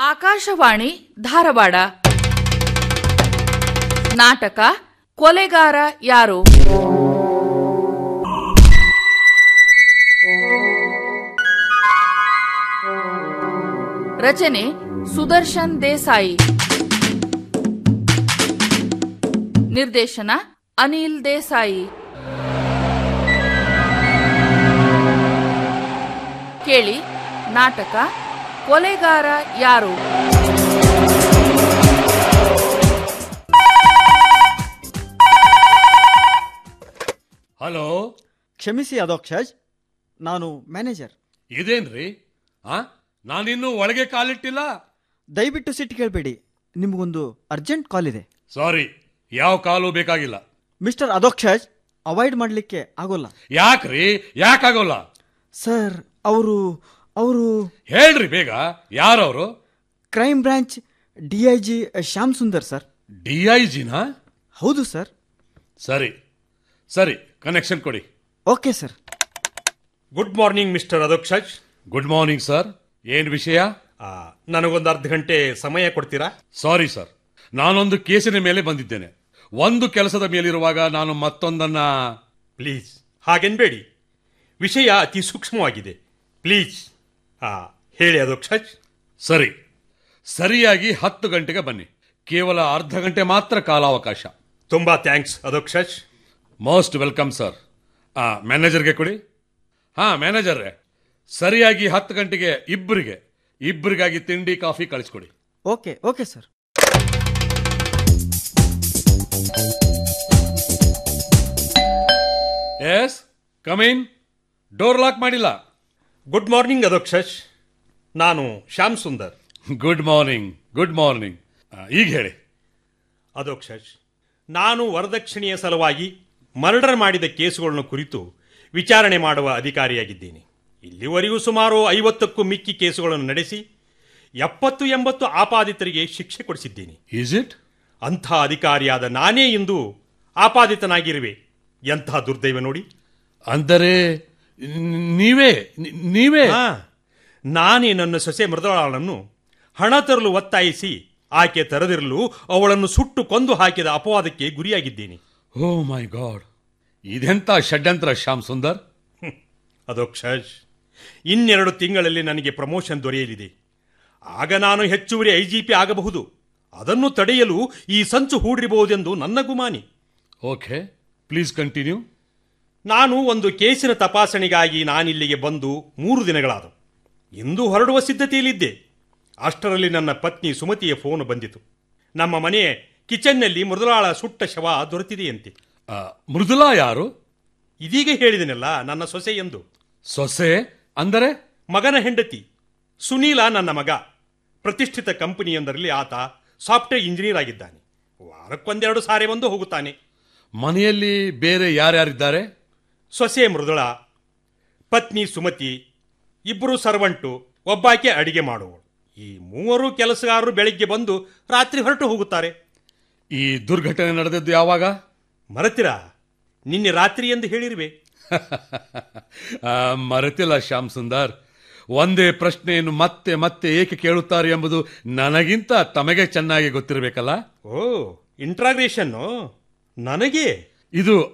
ಆಕಾಶವಾಣಿ ಧಾರವಾಡ ನಾಟಕ ಕೊಲೆಗಾರ ಯಾರು ರಚನೆ ಸುದರ್ಶನ್ ದೇಸಾಯಿ ನಿರ್ದೇಶನ ಅನಿಲ್ ದೇಸಾಯಿ ಕೇಳಿ ನಾಟಕ ಕೊಲೆಗಾರ ಯಾರು ಹಲೋ ಕ್ಷಮಿಸಿ ಅಧೋಕ್ಷಜ್ ನಾನು ಮ್ಯಾನೇಜರ್ ಇದೇನ್ರಿ ಆ ನಾನಿನ್ನೂ ಒಳಗೆ ಕಾಲಿಟ್ಟಿಲ್ಲ ದಯವಿಟ್ಟು ಸಿಟ್ಟು ಕೇಳಬೇಡಿ ನಿಮಗೊಂದು ಅರ್ಜೆಂಟ್ ಕಾಲ್ ಇದೆ ಸಾರಿ ಯಾವ ಕಾಲು ಬೇಕಾಗಿಲ್ಲ ಮಿಸ್ಟರ್ ಅಧೋಕ್ಷಜ್ ಅವಾಯ್ಡ್ ಮಾಡಲಿಕ್ಕೆ ಆಗೋಲ್ಲ ಯಾಕ್ರಿ ಯಾಕಾಗೋಲ್ಲ ಸರ್ ಅವರು ಅವರು ಹೇಳ್ರಿ ಬೇಗ ಯಾರವರು crime branch D I G Shyam Sundar sir D I ಜಿನ ಹೌದು ಸರ್ ಸರಿ ಸರಿ ಕನೆಕ್ಷನ್ ಕೊಡಿ okay sir good morning mister Adhokshaj good morning sir ಏನ್ ವಿಷಯ ಆ, ನನಗೊಂದು ಅರ್ಧ ಗಂಟೆ ಸಮಯ ಕೊಡ್ತೀರಾ ಸಾರಿ ಸರ್ ನಾನೊಂದು ಕೇಸಿನ ಮೇಲೆ ಬಂದಿದ್ದೇನೆ ಒಂದು ಕೆಲಸದ ಮೇಲಿರುವಾಗ ನಾನು ಮತ್ತೊಂದನ್ನ ಪ್ಲೀಸ್ ಹಾಗೆನ್ಬೇಡಿ ವಿಷಯ ಅತಿ ಸೂಕ್ಷ್ಮವಾಗಿದೆ ಪ್ಲೀಸ್ ಆ, ಹೇಳಿ ಅಧೋಕ್ಷಜ್ ಸರಿ ಸರಿಯಾಗಿ ಹತ್ತು ಗಂಟೆಗೆ ಬನ್ನಿ ಕೇವಲ ಅರ್ಧ ಗಂಟೆ ಮಾತ್ರ ಕಾಲಾವಕಾಶ ತುಂಬಾ thanks Adhokshaj most welcome sir ಆ ಮ್ಯಾನೇಜರ್ಗೆ ಕೊಡಿ ಹಾ ಮ್ಯಾನೇಜರ್ರೆ ಸರಿಯಾಗಿ ಹತ್ತು ಗಂಟೆಗೆ ಇಬ್ಬರಿಗೆ ಇಬ್ಬರಿಗಾಗಿ ತಿಂಡಿ ಕಾಫಿ ಕಳಿಸ್ಕೊಡಿ okay okay sir yes come in door lock ಮಾಡಿಲ್ಲ ಗುಡ್ ಮಾರ್ನಿಂಗ್ ಅಧೋಕ್ಷಜ್ ನಾನು Shyam Sundar good morning good morning ಈಗ ಹೇಳಿ ಅಧೋಕ್ಷಜ್ ನಾನು ವರದಕ್ಷಿಣೆಯ ಸಲುವಾಗಿ ಮರ್ಡರ್ ಮಾಡಿದ ಕೇಸುಗಳನ್ನು ಕುರಿತು ವಿಚಾರಣೆ ಮಾಡುವ ಅಧಿಕಾರಿಯಾಗಿದ್ದೇನೆ ಇಲ್ಲಿವರೆಗೂ ಸುಮಾರು ಐವತ್ತಕ್ಕೂ ಮಿಕ್ಕಿ ಕೇಸುಗಳನ್ನು ನಡೆಸಿ ಎಪ್ಪತ್ತು ಎಂಬತ್ತು ಆಪಾದಿತರಿಗೆ ಶಿಕ್ಷೆ ಕೊಡಿಸಿದ್ದೇನೆ ಈಸ್ ಇಟ್ ಅಂಥ ಅಧಿಕಾರಿಯಾದ ನಾನೇ ಇಂದು ಆಪಾದಿತನಾಗಿರುವೆ ಎಂಥ ದುರ್ದೈವ ನೋಡಿ ಅಂದರೆ ನ್- ನೀವೇ ನಿ- ನೀವೇ ಆ, ನಾನೇ ನನ್ನ ಸೊಸೆ ಮೃದಳಾಳನ್ನು ಹಣ ತರಲು ಒತ್ತಾಯಿಸಿ ಆಕೆ ತರದಿರಲು ಅವಳನ್ನು ಸುಟ್ಟು ಕೊಂದು ಹಾಕಿದ ಅಪವಾದಕ್ಕೆ ಗುರಿಯಾಗಿದ್ದೇನೆ ಓ ಮೈ ಗಾಡ್ ಇದೆಂತ ಷಡ್ಯಂತ್ರ ಶ್ಯಾಮ್ ಸುಂದರ್ ಅಧೋಕ್ಷಜ್ ಇನ್ನೆರಡು ತಿಂಗಳಲ್ಲಿ ನನಗೆ ಪ್ರಮೋಷನ್ ದೊರೆಯಲಿದೆ ಆಗ ನಾನು ಹೆಚ್ಚುವರಿ ಐಜಿಪಿ ಆಗಬಹುದು ಅದನ್ನು ತಡೆಯಲು ಈ ಸಂಚು ಹೂಡಿರಬಹುದೆಂದು ನನ್ನ ಗುಮಾನಿ ಓಕೆ ಪ್ಲೀಸ್ ಕಂಟಿನ್ಯೂ ನಾನು ಒಂದು ಕೇಸಿನ ತಪಾಸಣೆಗಾಗಿ ನಾನಿಲ್ಲಿಗೆ ಬಂದು ಮೂರು ದಿನಗಳಾದವು ಇಂದು ಹೊರಡುವ ಸಿದ್ಧತೆಯಲ್ಲಿದ್ದೆ ಅಷ್ಟರಲ್ಲಿ ನನ್ನ ಪತ್ನಿ ಸುಮತಿಯ ಫೋನ್ ಬಂದಿತು ನಮ್ಮ ಮನೆ ಕಿಚನ್ನಲ್ಲಿ ಮೃದುಲಾಳ ಸುಟ್ಟ ಶವ ದೊರೆತಿದೆಯಂತೆ ಮೃದುಲಾ ಯಾರು ಇದೀಗ ಹೇಳಿದೆನಲ್ಲ ನನ್ನ ಸೊಸೆ ಎಂದು ಸೊಸೆ ಅಂದರೆ ಮಗನ ಹೆಂಡತಿ ಸುನೀಲ ನನ್ನ ಮಗ ಪ್ರತಿಷ್ಠಿತ ಕಂಪನಿಯೊಂದರಲ್ಲಿ ಆತ ಸಾಫ್ಟ್ವೇರ್ ಇಂಜಿನಿಯರ್ ಆಗಿದ್ದಾನೆ ವಾರಕ್ಕೊಂದೆರಡು ಸಾರಿ ಬಂದು ಹೋಗುತ್ತಾನೆ ಮನೆಯಲ್ಲಿ ಬೇರೆ ಯಾರ್ಯಾರಿದ್ದಾರೆ ಸೊಸೆ ಮೃದುಳ ಪತ್ನಿ ಸುಮತಿ ಇಬ್ಬರು ಸರ್ವಂಟು ಒಬ್ಬಾಕೆ ಅಡಿಗೆ ಮಾಡುವಳು ಈ ಮೂವರು ಕೆಲಸಗಾರರು ಬೆಳಿಗ್ಗೆ ಬಂದು ರಾತ್ರಿ ಹೊರಟು ಹೋಗುತ್ತಾರೆ ಈ ದುರ್ಘಟನೆ ನಡೆದದ್ದು ಯಾವಾಗ ಮರತಿರಾ ನಿನ್ನೆ ರಾತ್ರಿ ಎಂದು ಹೇಳಿರುವೆ ಆ, ಮರೆತಿಲ್ಲ ಶ್ಯಾಮ್ ಸುಂದರ್ ಒಂದೇ ಪ್ರಶ್ನೆಯನ್ನು ಮತ್ತೆ ಮತ್ತೆ ಏಕೆ ಕೇಳುತ್ತಾರೆ ಎಂಬುದು ನನಗಿಂತ ತಮಗೆ ಚೆನ್ನಾಗಿ ಗೊತ್ತಿರಬೇಕಲ್ಲ ಓ ಇಂಟ್ರಾಗ್ರೇಷನ್ನು ನನಗೆ ಇದು